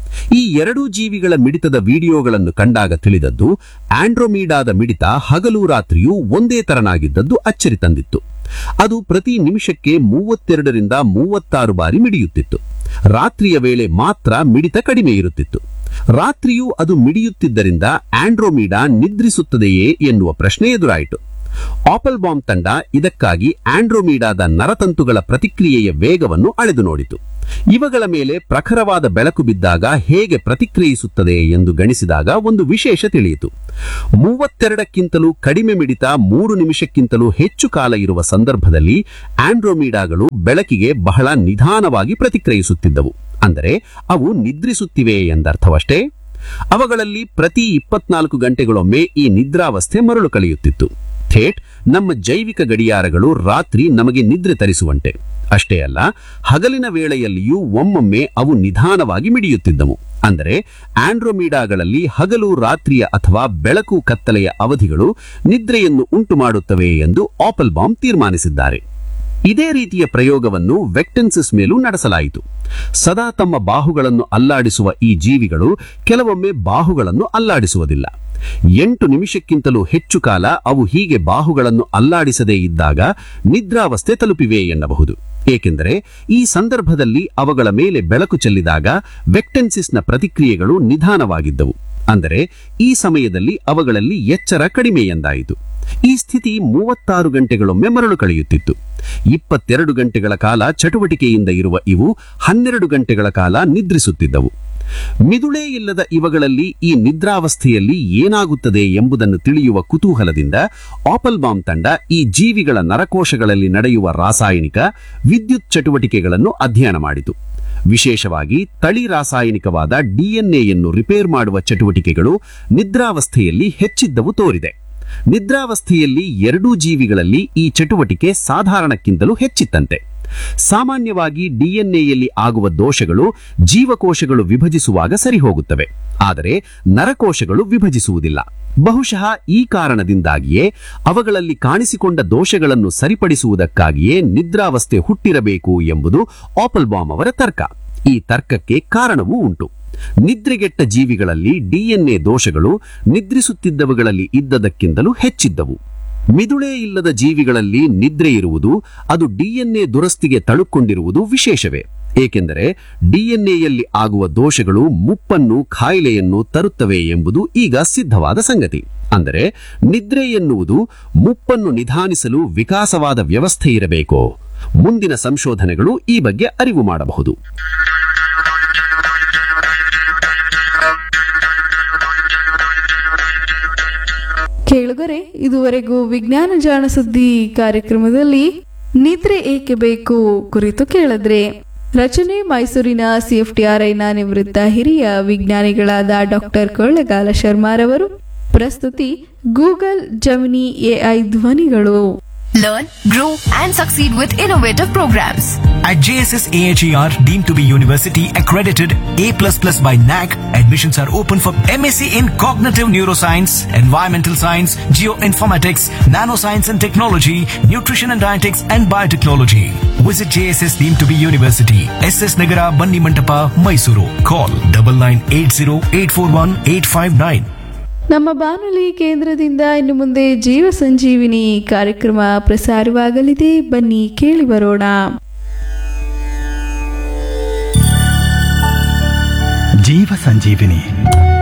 S9: ಈ ಎರಡೂ ಜೀವಿಗಳ ಮಿಡಿತದ ವಿಡಿಯೋಗಳನ್ನು ಕಂಡಾಗ ತಿಳಿದದ್ದು ಆಂಡ್ರೋಮೀಡಾದ ಮಿಡಿತ ಹಗಲು ರಾತ್ರಿಯೂ ಒಂದೇ ತರನಾಗಿದ್ದದ್ದು ಅಚ್ಚರಿ ತಂದಿತ್ತು ಅದು ಪ್ರತಿ ನಿಮಿಷಕ್ಕೆ ಮೂವತ್ತೆರಡರಿಂದ ಮೂವತ್ತಾರು ಬಾರಿ ಮಿಡಿಯುತ್ತಿತ್ತು ರಾತ್ರಿಯ ವೇಳೆ ಮಾತ್ರ ಮಿಡಿತ ಕಡಿಮೆ ಇರುತ್ತಿತ್ತು ರಾತ್ರಿಯೂ ಅದು ಮಿಡಿಯುತ್ತಿದ್ದರಿಂದ ಆಂಡ್ರೋಮೀಡಾ ನಿದ್ರಿಸುತ್ತದೆಯೇ ಎನ್ನುವ ಪ್ರಶ್ನೆ ಎದುರಾಯಿತು ಆಪಲ್ ಬಾಂಬ್ ತಂಡ ಇದಕ್ಕಾಗಿ ಆಂಡ್ರೋಮೀಡಾದ ನರತಂತುಗಳ ಪ್ರತಿಕ್ರಿಯೆಯ ವೇಗವನ್ನು ಅಳೆದು ನೋಡಿತು ಇವುಗಳ ಮೇಲೆ ಪ್ರಖರವಾದ ಬೆಳಕು ಬಿದ್ದಾಗ ಹೇಗೆ ಪ್ರತಿಕ್ರಿಯಿಸುತ್ತದೆ ಎಂದು ಗಣಿಸಿದಾಗ ಒಂದು ವಿಶೇಷ ತಿಳಿಯಿತು ಮೂವತ್ತೆರಡಕ್ಕಿಂತಲೂ ಕಡಿಮೆ ಮಿಡಿತ ಮೂರು ನಿಮಿಷಕ್ಕಿಂತಲೂ ಹೆಚ್ಚು ಕಾಲ ಇರುವ ಸಂದರ್ಭದಲ್ಲಿ ಆಂಡ್ರೋಮೀಡಾಗಳು ಬೆಳಕಿಗೆ ಬಹಳ ನಿಧಾನವಾಗಿ ಪ್ರತಿಕ್ರಿಯಿಸುತ್ತಿದ್ದವು ಅಂದರೆ ಅವು ನಿದ್ರಿಸುತ್ತಿವೆ ಎಂದರ್ಥವಷ್ಟೇ ಅವುಗಳಲ್ಲಿ ಪ್ರತಿ ಇಪ್ಪತ್ನಾಲ್ಕು ಗಂಟೆಗಳೊಮ್ಮೆ ಈ ನಿದ್ರಾವಸ್ಥೆ ಮರಳು ಕಳೆಯುತ್ತಿತ್ತು ಥೇಟ್ ನಮ್ಮ ಜೈವಿಕ ಗಡಿಯಾರಗಳು ರಾತ್ರಿ ನಮಗೆ ನಿದ್ರೆ ತರಿಸುವಂತೆ ಅಷ್ಟೇ ಅಲ್ಲ ಹಗಲಿನ ವೇಳೆಯಲ್ಲಿಯೂ ಒಮ್ಮೊಮ್ಮೆ ಅವು ನಿಧಾನವಾಗಿ ಮಿಡಿಯುತ್ತಿದ್ದವು ಅಂದರೆ ಆಂಡ್ರೋಮೀಡಾಗಳಲ್ಲಿ ಹಗಲು ರಾತ್ರಿಯ ಅಥವಾ ಬೆಳಕು ಕತ್ತಲೆಯ ಅವಧಿಗಳು ನಿದ್ರೆಯನ್ನು ಉಂಟು ಮಾಡುತ್ತವೆ ಎಂದು ಆಪಲ್ ಬಾಂಬ್ ತೀರ್ಮಾನಿಸಿದ್ದಾರೆ ಇದೇ ರೀತಿಯ ಪ್ರಯೋಗವನ್ನು ವೆಕ್ಟೆನ್ಸಿಸ್ ಮೇಲೂ ನಡೆಸಲಾಯಿತು ಸದಾ ತಮ್ಮ ಬಾಹುಗಳನ್ನು ಅಲ್ಲಾಡಿಸುವ ಈ ಜೀವಿಗಳು ಕೆಲವೊಮ್ಮೆ ಬಾಹುಗಳನ್ನು ಅಲ್ಲಾಡಿಸುವುದಿಲ್ಲ ಎಂಟು ನಿಮಿಷಕ್ಕಿಂತಲೂ ಹೆಚ್ಚು ಕಾಲ ಅವು ಹೀಗೆ ಬಾಹುಗಳನ್ನು ಅಲ್ಲಾಡಿಸದೇ ಇದ್ದಾಗ ನಿದ್ರಾವಸ್ಥೆ ತಲುಪಿವೆ ಎನ್ನಬಹುದು ಏಕೆಂದರೆ ಈ ಸಂದರ್ಭದಲ್ಲಿ ಅವುಗಳ ಮೇಲೆ ಬೆಳಕು ಚೆಲ್ಲಿದಾಗ ವೆಕ್ಟೆನ್ಸಿಸ್ನ ಪ್ರತಿಕ್ರಿಯೆಗಳು ನಿಧಾನವಾಗಿದ್ದವು ಅಂದರೆ ಈ ಸಮಯದಲ್ಲಿ ಅವುಗಳಲ್ಲಿ ಎಚ್ಚರ ಕಡಿಮೆ ಎಂದಾಯಿತು ಈ ಸ್ಥಿತಿ ಮೂವತ್ತಾರು ಗಂಟೆಗಳೊಮ್ಮೆ ಮರಳು ಕಳೆಯುತ್ತಿತ್ತು ಇಪ್ಪತ್ತೆರಡು ಗಂಟೆಗಳ ಕಾಲ ಚಟುವಟಿಕೆಯಿಂದ ಇರುವ ಇವು ಹನ್ನೆರಡು ಗಂಟೆಗಳ ಕಾಲ ನಿದ್ರಿಸುತ್ತಿದ್ದವು ಮಿದುಳೇ ಇಲ್ಲದ ಇವುಗಳಲ್ಲಿ ಈ ನಿದ್ರಾವಸ್ಥೆಯಲ್ಲಿ ಏನಾಗುತ್ತದೆ ಎಂಬುದನ್ನು ತಿಳಿಯುವ ಕುತೂಹಲದಿಂದ ಆಪಲ್ ಬಾಂಬ್ ತಂಡ ಈ ಜೀವಿಗಳ ನರಕೋಶಗಳಲ್ಲಿ ನಡೆಯುವ ರಾಸಾಯನಿಕ ವಿದ್ಯುತ್ ಚಟುವಟಿಕೆಗಳನ್ನು ಅಧ್ಯಯನ ಮಾಡಿತು ವಿಶೇಷವಾಗಿ ತಳಿ ರಾಸಾಯನಿಕವಾದ ಡಿಎನ್ಎಯನ್ನು ರಿಪೇರ್ ಮಾಡುವ ಚಟುವಟಿಕೆಗಳು ನಿದ್ರಾವಸ್ಥೆಯಲ್ಲಿ ಹೆಚ್ಚಿದ್ದವು ತೋರಿದೆ ನಿದ್ರಾವಸ್ಥೆಯಲ್ಲಿ ಎರಡೂ ಜೀವಿಗಳಲ್ಲಿ ಈ ಚಟುವಟಿಕೆ ಸಾಧಾರಣಕ್ಕಿಂತಲೂ ಹೆಚ್ಚಿತ್ತಂತೆ ಸಾಮಾನ್ಯವಾಗಿ ಡಿಎನ್ಎಯಲ್ಲಿ ಆಗುವ ದೋಷಗಳು ಜೀವಕೋಶಗಳು ವಿಭಜಿಸುವಾಗ ಸರಿಹೋಗುತ್ತವೆ ಆದರೆ ನರಕೋಶಗಳು ವಿಭಜಿಸುವುದಿಲ್ಲ ಬಹುಶಃ ಈ ಕಾರಣದಿಂದಾಗಿಯೇ ಅವುಗಳಲ್ಲಿ ಕಾಣಿಸಿಕೊಂಡ ದೋಷಗಳನ್ನು ಸರಿಪಡಿಸುವುದಕ್ಕಾಗಿಯೇ ನಿದ್ರಾವಸ್ಥೆ ಹುಟ್ಟಿರಬೇಕು ಎಂಬುದು ಆಪಲ್ ಬಾಮ್ ಅವರ ತರ್ಕ ಈ ತರ್ಕಕ್ಕೆ ಕಾರಣವೂ ಉಂಟು ನಿದ್ರೆಗೆಟ್ಟ ಜೀವಿಗಳಲ್ಲಿ ಡಿಎನ್ಎ ದೋಷಗಳು ನಿದ್ರಿಸುತ್ತಿದ್ದವುಗಳಲ್ಲಿ ಇದ್ದದಕ್ಕಿಂತಲೂ ಹೆಚ್ಚಿದ್ದವು ಮಿದುಳೇ ಇಲ್ಲದ ಜೀವಿಗಳಲ್ಲಿ ನಿದ್ರೆ ಇರುವುದು ಅದು ಡಿಎನ್ಎ ದುರಸ್ತಿಗೆ ತಳುಕೊಂಡಿರುವುದು ವಿಶೇಷವೇ ಏಕೆಂದರೆ ಡಿಎನ್ಎಯಲ್ಲಿ ಆಗುವ ದೋಷಗಳು ಮುಪ್ಪನ್ನು ಕಾಯಿಲೆಯನ್ನು ತರುತ್ತವೆ ಎಂಬುದು ಈಗ ಸಿದ್ಧವಾದ ಸಂಗತಿ ಅಂದರೆ ನಿದ್ರೆ ಎನ್ನುವುದು ಮುಪ್ಪನ್ನು ನಿಧಾನಿಸಲು ವಿಕಾಸವಾದ ವ್ಯವಸ್ಥೆ ಇರಬೇಕೋ ಮುಂದಿನ ಸಂಶೋಧನೆಗಳು ಈ ಬಗ್ಗೆ ಅರಿವು ಮಾಡಬಹುದು
S2: ಕೇಳುಗರೆ ಇದುವರೆಗೂ ವಿಜ್ಞಾನ ಜಾಣ ಸುದ್ದಿ ಕಾರ್ಯಕ್ರಮದಲ್ಲಿ ನಿದ್ರೆ ಏಕೆ ಬೇಕು ಕುರಿತು ಕೇಳಿದ್ರೆ ರಚನೆ ಮೈಸೂರಿನ ಸಿಎಫ್ಟಿಆರ್ಐನ ನಿವೃತ್ತ ಹಿರಿಯ ವಿಜ್ಞಾನಿಗಳಾದ ಡಾಕ್ಟರ್ ಕೊಳ್ಳಗಾಲ ಶರ್ಮಾರವರು ಪ್ರಸ್ತುತಿ ಗೂಗಲ್ ಜಮಿನಿ ಎಐ ಧ್ವನಿಗಳು
S10: Learn, grow, and succeed with innovative programs.
S11: At JSS AHER, deemed to be university accredited A++ by NAC, admissions are open for MSc in Cognitive Neuroscience, Environmental Science, Geoinformatics, Nanoscience and Technology, Nutrition and Dietetics, and Biotechnology. Visit JSS deemed to be university, SS Nagara, Banni Mantapa, Mysuru. Call 9980841859.
S2: ನಮ್ಮ ಬಾನುಲಿ ಕೇಂದ್ರದಿಂದ ಇನ್ನು ಮುಂದೆ ಜೀವ ಸಂಜೀವಿನಿ ಕಾರ್ಯಕ್ರಮ ಪ್ರಸಾರವಾಗಲಿದೆ ಬನ್ನಿ ಕೇಳಿ ಬರೋಣ
S12: ಜೀವ ಸಂಜೀವಿನಿ